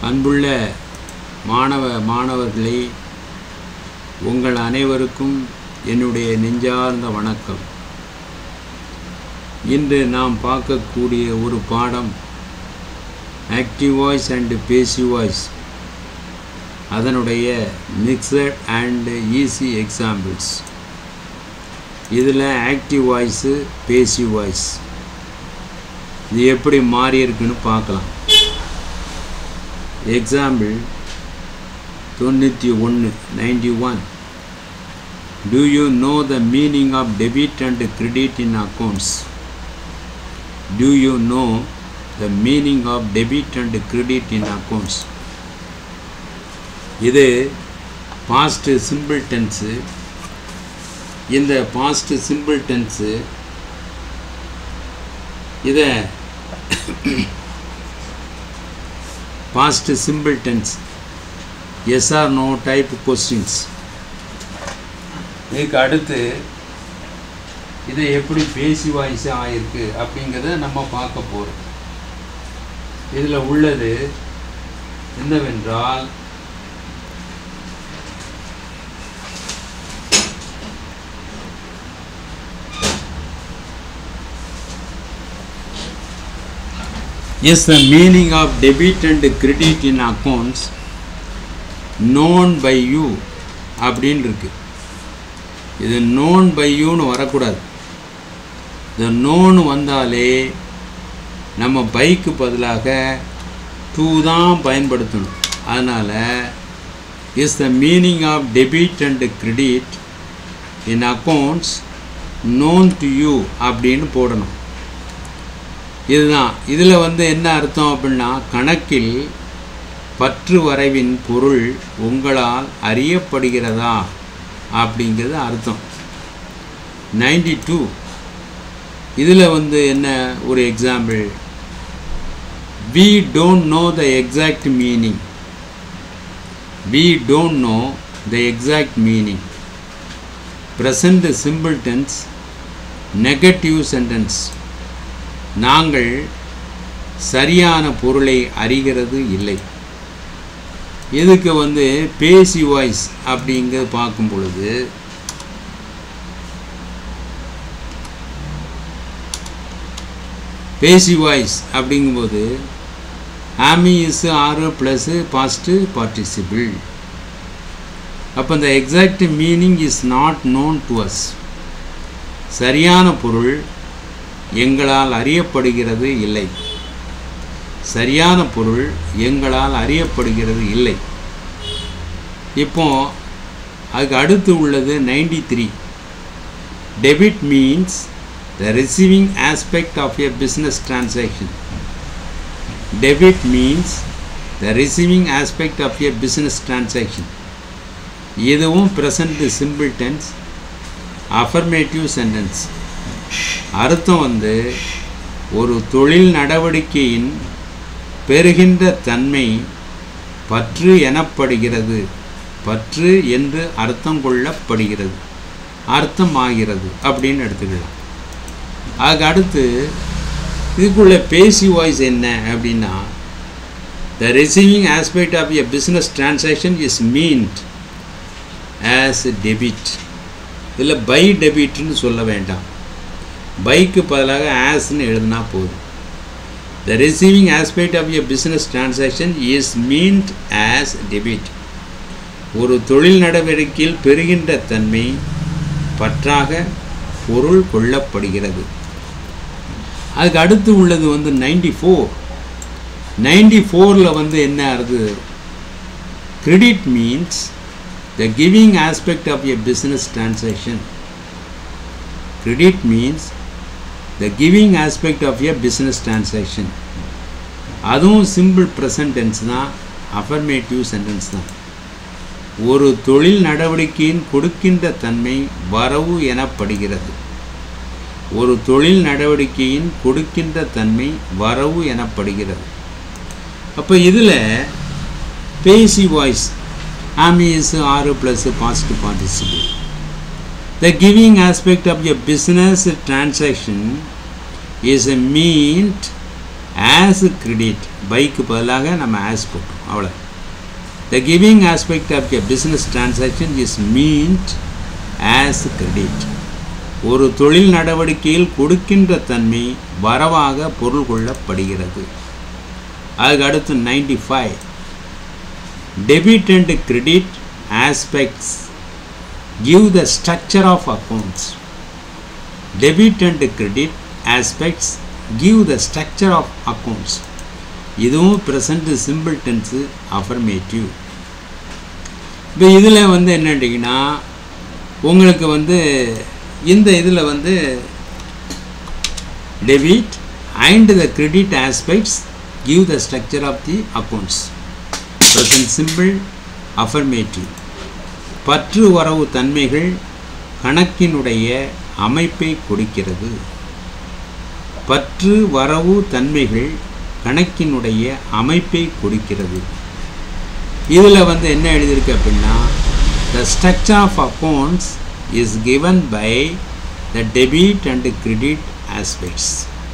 அன்புள்ள மாணவ மாணவர்களே உங்கள் அனைவருக்கும் என்னுடைய நெஞ்சார்ந்த வணக்கம் இன்று நாம் பார்க்கக்கூடிய ஒரு பாடம் active voice and passive voice அதனுடைய மிக்சட் அண்டு ஈஸி எக்ஸாம்பிள்ஸ் இதில் ஆக்டிவ் வாய்ஸு பேசிவ் வாய்ஸ் இது எப்படி மாறி இருக்குன்னு பார்க்கலாம் எக்ஸாம்பிள் தொண்ணூற்றி ஒன்று ninety one Do you know the meaning of debit and credit in accounts? Do you know the meaning of debit and credit in accounts? இது past simple tense இந்த past simple tense இதை past simple tense yes or no type questions இதுக்கு அடுத்து இதை எப்படி பேசி voice ஆயிருக்கு அப்படிங்கிறத நம்ம பார்க்க போகிறோம் இதில் உள்ளது என்னவென்றால் Yes, the meaning of debit and credit in accounts known by you அப்படின்னு இருக்கு இது நோன் பை யூன்னு வரக்கூடாது இந்த நோன் வந்தாலே நம்ம பைக்கு பதிலாக டூ தான் பயன்படுத்தணும் அதனால் is the meaning of debit and credit in accounts known to you அப்படின்னு போடணும் இதுதான் இதில் வந்து என்ன அர்த்தம் அப்படின்னா கணக்கில் பற்று வரைவின் பொருள் உங்களால் அறியப்படுகிறதா அப்படிங்கிறது அர்த்தம் நைன்டி டூ இதில் வந்து என்ன ஒரு example we don't know the exact meaning we don't know the exact meaning present simple tense negative sentence நாங்கள் சரியான பொருளை அறிகிறது இல்லை இதுக்கு வந்து பேசி வாய்ஸ் அப்படிங்கிறது பார்க்கும் பொழுது பேசி வாய்ஸ் அப்படிங்கும்போது ஆமி இஸ் ஆறு ப்ளஸ்ஸு பாஸ்ட்டு பார்ட்டிசிபிள் அப்போ இந்த exact meaning is not known to us சரியான பொருள் எங்களால் அறியப்படுகிறது இல்லை சரியான பொருள் எங்களால் அறியப்படுகிறது இல்லை இப்போ அதுக்கு அடுத்து உள்ளது ninety three debit means the receiving aspect of a business transaction debit means the receiving aspect of a business transaction இதுவும் present simple tense affirmative sentence அர்த்தம் வந்து ஒரு தொழில் நடவடிக்கையின் பெறுகின்ற தன்மை பற்று எனப்படுகிறது பற்று என்று அர்த்தம் கொள்ளப்படுகிறது அர்த்தம் ஆகிறது அப்படின்னு எடுத்துக்கலாம் அதுக்கு அடுத்து இதுக்குள்ள பேசி வாய்ஸ் என்ன அப்படின்னா the receiving aspect of a business transaction is meant as debit இதில் பை டெபிட்னு சொல்ல வேண்டாம் பைக்கு பதிலாக ஆஸ்ன்னு எழுதினா போதும் the receiving aspect of a business transaction is meant as debit ஒரு தொழில் நடவடிக்கையில் பெறுகின்ற தன்மை பற்றாக பொருள் கொள்ளப்படுகிறது அதுக்கு அடுத்து உள்ளது வந்து நைன்டி ஃபோர் நைன்டி ஃபோரில் வந்து என்ன ஆகுது credit means the giving aspect of a business transaction credit means the giving aspect of a business transaction அதுவும் சிம்பிள் ப்ரெசன்ட் டென்ஸ் தான் அஃபர்மேட்டிவ் சென்டென்ஸ் தான் ஒரு தொழில் நடவடிக்கையின் கொடுக்கின்ற தன்மை வரவு எனப்படுகிறது ஒரு தொழில் நடவடிக்கையின் கொடுக்கின்ற தன்மை வரவு எனப்படுகிறது அப்போ இதில் பேசி வாய்ஸ் ஆமியஸ் ஆறு plus positive participle The giving aspect of a business transaction is a meant as credit பைக்கு பதிலாக நம்ம ஆஸ் போட்டோம் அவ்வளோ the giving aspect of a business transaction is meant as credit ஒரு தொழில் நடவடிக்கையில் கொடுக்கின்ற தன்மை வரவாக பொருள் கொள்ளப்படுகிறது அதுக்கு அடுத்து ninety five debit and credit aspects give the structure of accounts debit and credit aspects give the structure of accounts இதுவும் ப்ரெசண்ட் சிம்பிள் டென்ஸு அஃபர்மேட்டிவ் இப்போ இதில் வந்து என்னட்டிங்கன்னா உங்களுக்கு வந்து இந்த இதில் வந்து debit and the credit aspects give the structure of the accounts present simple affirmative பற்று வரவு தன்மைகள் கணக்கினுடைய அமைப்பை கொடுக்கிறது பற்று வரவு தன்மைகள் கணக்கினுடைய அமைப்பை கொடுக்கிறது இதில் வந்து என்ன எழுதியிருக்கு அப்படின்னா the structure of accounts is given by the debit and credit aspects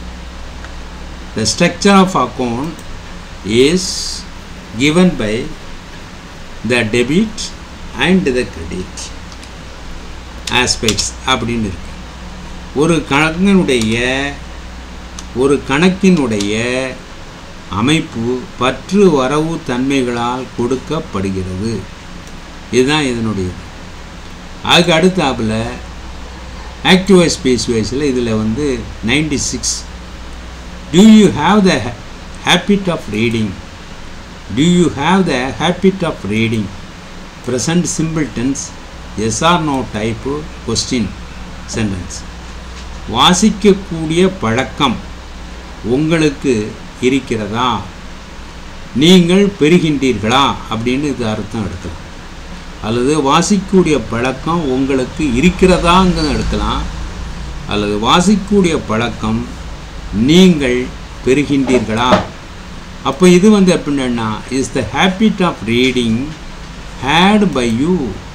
the structure of account is given by the debit and the credit aspects அப்படின்னு இருக்கு ஒரு கணக்கினுடைய ஒரு கணக்கினுடைய அமைப்பு பற்று வரவு தன்மைகளால் கொடுக்கப்படுகிறது இதுதான் இதனுடைய அதுக்கு அடுத்தாப்பில் ஆக்டிவ் வைஸ் பேஸ் வைஸில் இதில் வந்து ninety six do you have the habit of reading Do you have the habit of reading? Present simple tense, yes or no type question sentence. வாசிக்கக்கூடிய பழக்கம் உங்களுக்கு இருக்கிறதா நீங்கள் பெறுகின்றீர்களா அப்படின்னு இது அர்த்தம் எடுக்கலாம் அல்லது வாசிக்கக்கூடிய பழக்கம் உங்களுக்கு இருக்கிறதாங்க எடுக்கலாம் அல்லது வாசிக்கக்கூடிய பழக்கம் நீங்கள் பெறுகின்றீர்களா அப்போ இது வந்து எப்படின்னா is the habit of reading had by you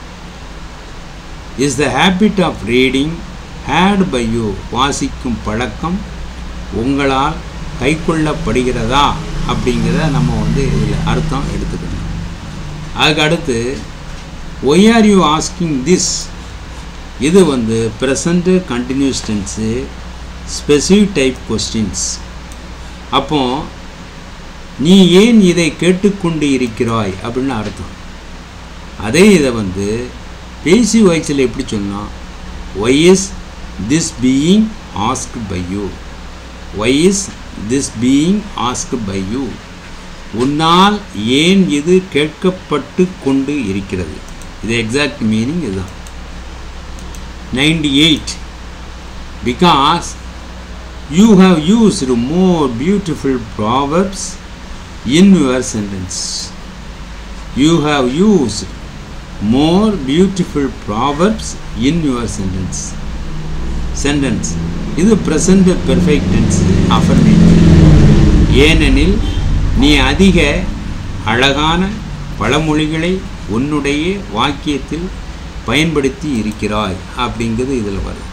is the habit of reading had by you வாசிக்கும் பழக்கம் உங்களால் கைக்கொள்ளப்படுகிறதா அப்படிங்கிறத நம்ம வந்து இதில் அர்த்தம் எடுத்துக்கணும் அதுக்கு அடுத்து why are you asking this இது வந்து present continuous tense specific type questions அப்போ நீ ஏன் இதை கேட்டுக்கொண்டு இருக்கிறாய் அப்படின்னு அர்த்தம் அதே இதை வந்து பேசி வயசில் எப்படி சொன்னோம் why is this being ask by you why is this being ask by you உன்னால் ஏன் இது கேட்கப்பட்டு கொண்டு இருக்கிறது இது எக்ஸாக்ட் மீனிங் இதுதான் ninety eight because you have used more beautiful proverbs in your sentence. You have used more beautiful proverbs in your sentence. Sentence. இது present perfect tense affirmative. ஏனெனில் நீ அதிக அழகான பழமொழிகளை உன்னுடைய வாக்கியத்தில் பயன்படுத்தி இருக்கிறாய் அப்படிங்கிறது இதில் வரும்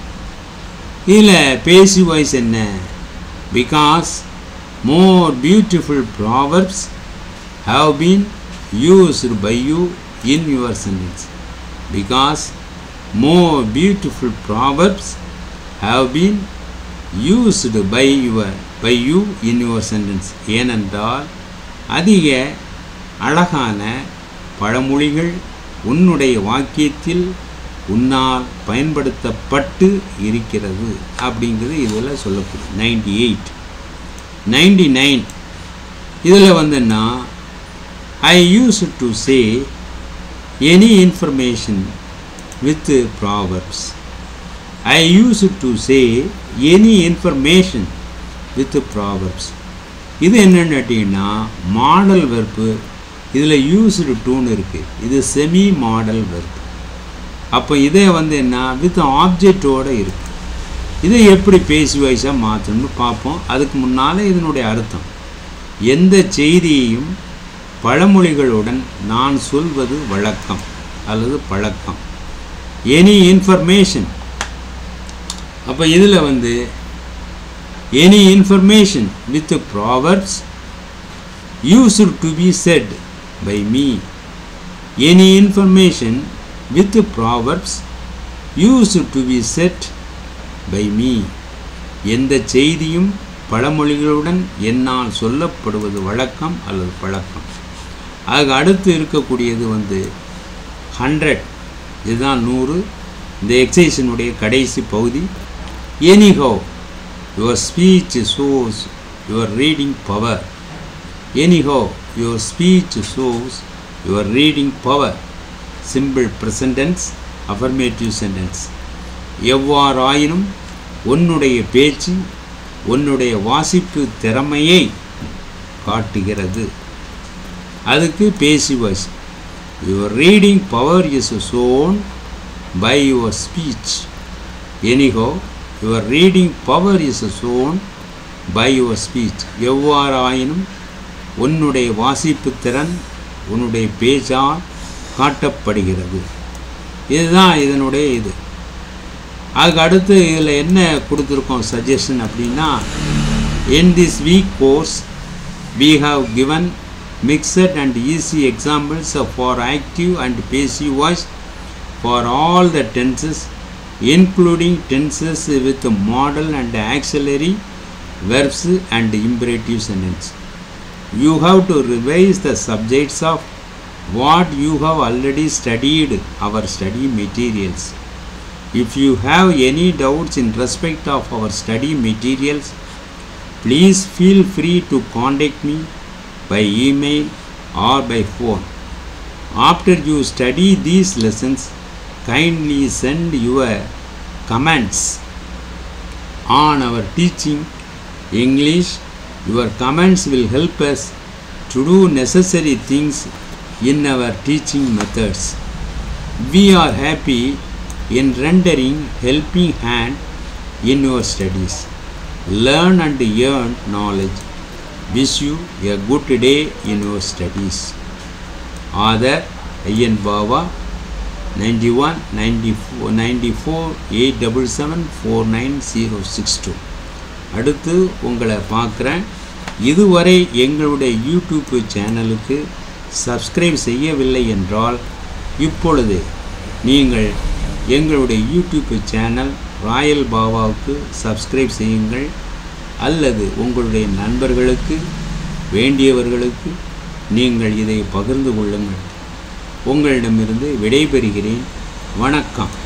இதில் பேசி வாய்ஸ் என்ன because more beautiful proverbs have been used by you in your sentence because more beautiful proverbs have been used by your by you in your sentence ஏனென்றால் அதிக அழகான பழமொழிகள் உன்னுடைய வாக்கியத்தில் உன்னால் பயன்படுத்தப்பட்டு இருக்கிறது அப்படிங்கிறது இதில் சொல்லப்படுது நைன்டி எயிட் நைன்டி நைன் இதில் வந்துன்னா I use to say any information with proverbs I use to say any information with proverbs இது என்னென்னு கேட்டிங்கன்னா மாடல் வெர்ப்பு இதில் யூஸ்டு டூன்னு இருக்குது இது செமி மாடல் வெர்ப் அப்போ இதே வந்து என்ன வித் ஆப்ஜெக்டோடு இருக்குது இதை எப்படி பேசி வைஸாக மாற்றணும்னு பார்ப்போம் அதுக்கு முன்னால் இதனுடைய அர்த்தம் எந்த செய்தியையும் பழமொழிகளுடன் நான் சொல்வது வழக்கம் அல்லது பழக்கம் எனி இன்ஃபர்மேஷன் அப்போ இதில் வந்து any information with the proverbs used to be said by me any information with the proverbs used to be said by me எந்த செய்தியும் பழமொழிகளுடன் என்னால் சொல்லப்படுவது வழக்கம் அல்லது பழக்கம் அதுக்கு அடுத்து இருக்கக்கூடியது வந்து ஹண்ட்ரட் இதுதான் நூறு இந்த எக்ஸசைஸினுடைய கடைசி பகுதி anyhow your speech shows your reading power anyhow your speech shows your reading power simple present tense affirmative sentence எவ்வாறாயினும் உன்னுடைய பேச்சு உன்னுடைய வாசிப்பு திறமையை காட்டுகிறது அதுக்கு passive voice your reading power is shown by your speech anyhow your reading power is shown by your speech எவ்வாறாயினும் உன்னுடைய வாசிப்பு திறன் உன்னுடைய பேச்சால் காட்டப்படுகிறது இதுதான் இதனுடைய இது அதுக்கு அடுத்து இதில் என்ன கொடுத்துருக்கோம் சஜஷன் அப்படின்னா in this week course we have given mixed and easy examples of for active and passive voice for all the tenses including tenses with modal and auxiliary verbs and imperative sentence you have to revise the subjects of what you have already studied our study materials if you have any doubts in respect of our study materials please feel free to contact me by email or by phone. After you study these lessons, kindly send your comments on our teaching English. Your comments will help us to do necessary things in our teaching methods. We are happy in rendering helping hand in your studies. Learn and earn knowledge. Wish you a good day in your studies. Author Ian Baba 91 94 94 877 49062 அடுத்து உங்களை பார்க்குறேன் இதுவரை எங்களுடைய YouTube சேனலுக்கு subscribe செய்யவில்லை என்றால் இப்பொழுது நீங்கள் எங்களுடைய யூடியூப் சேனல் ராயல் பாபாவுக்கு சப்ஸ்கிரைப் செய்யுங்கள் அல்லது உங்களுடைய நண்பர்களுக்கு வேண்டியவர்களுக்கு நீங்கள் இதை பகிர்ந்து கொள்ளுங்கள் உங்களிடமிருந்து விடைபெறுகிறேன் வணக்கம்